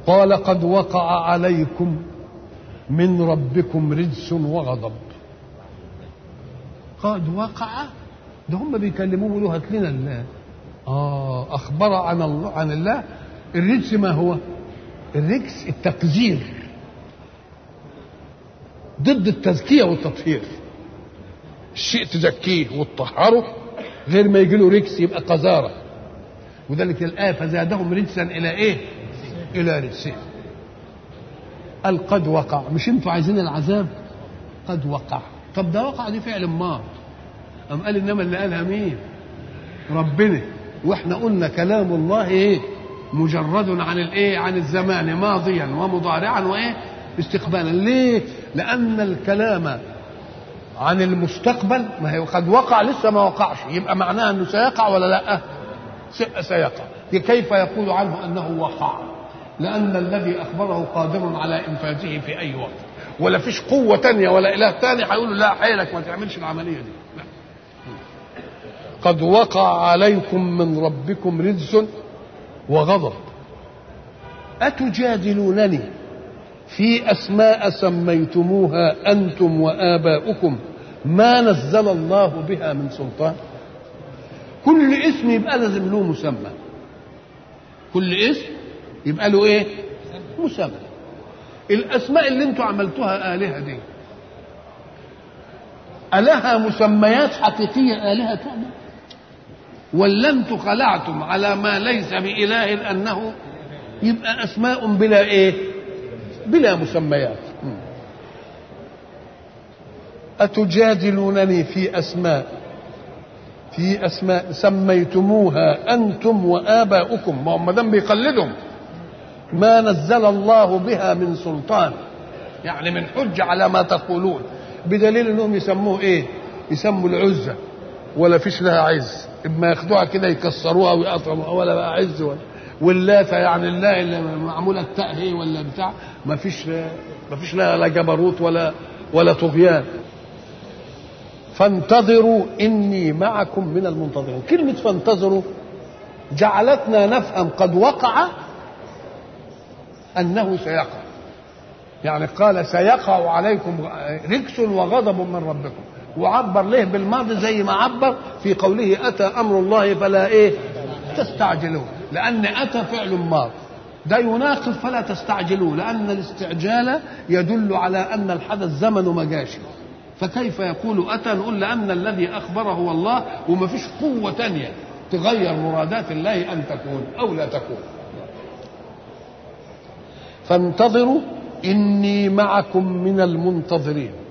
قال قد وقع عليكم من ربكم رجس وغضب قد وقع ده هم بيكلموه يقولوا هات لنا الله اه اخبر عن الله عن الله الرجس ما هو الرجس التقذير ضد التزكيه والتطهير الشيء تزكيه وتطهره غير ما يجي له رجس يبقى قذاره وذلك الايه فزادهم رجسا الى ايه الى رجسهم قال قد وقع مش انتوا عايزين العذاب قد وقع طب ده وقع دي فعل ماض أم قال إنما اللي قالها مين ربنا وإحنا قلنا كلام الله إيه مجرد عن الإيه عن الزمان ماضيا ومضارعا وإيه استقبالا ليه لأن الكلام عن المستقبل ما هي قد وقع لسه ما وقعش يبقى معناها انه سيقع ولا لا سيقع كيف يقول عنه انه وقع لان الذي اخبره قادر على انفاذه في اي وقت ولا فيش قوه تانية ولا اله تاني هيقول له لا حيلك ما تعملش العمليه دي لا. قد وقع عليكم من ربكم رجس وغضب اتجادلونني في اسماء سميتموها انتم واباؤكم ما نزل الله بها من سلطان كل اسم يبقى لازم له مسمى كل اسم يبقى له ايه مسمى الاسماء اللي انتوا عملتوها الهه دي ألها مسميات حقيقية آلهة تعمل ولا انتم خلعتم على ما ليس بإله أنه يبقى أسماء بلا إيه بلا مسميات أتجادلونني في أسماء في أسماء سميتموها أنتم وآباؤكم ما هم دام بيقلدهم ما نزل الله بها من سلطان يعني من حجة على ما تقولون بدليل انهم يسموه ايه يسموا العزة ولا فيش لها عز اما ياخدوها كده يكسروها ويقطعوها ولا بقى عز ولا واللاتة يعني الله اللي معمولة التاء هي ولا بتاع ما فيش ما فيش لها لا جبروت ولا ولا طغيان فانتظروا اني معكم من المنتظرين كلمة فانتظروا جعلتنا نفهم قد وقع انه سيقع يعني قال سيقع عليكم رجس وغضب من ربكم وعبر له بالماضي زي ما عبر في قوله اتى امر الله فلا ايه تستعجلوه لان اتى فعل ماض ده يناقض فلا تستعجلوه لان الاستعجال يدل على ان الحدث زمنه ما جاش فكيف يقول اتى نقول لان الذي اخبره هو الله وما فيش قوه تانية تغير مرادات الله ان تكون او لا تكون فانتظروا اني معكم من المنتظرين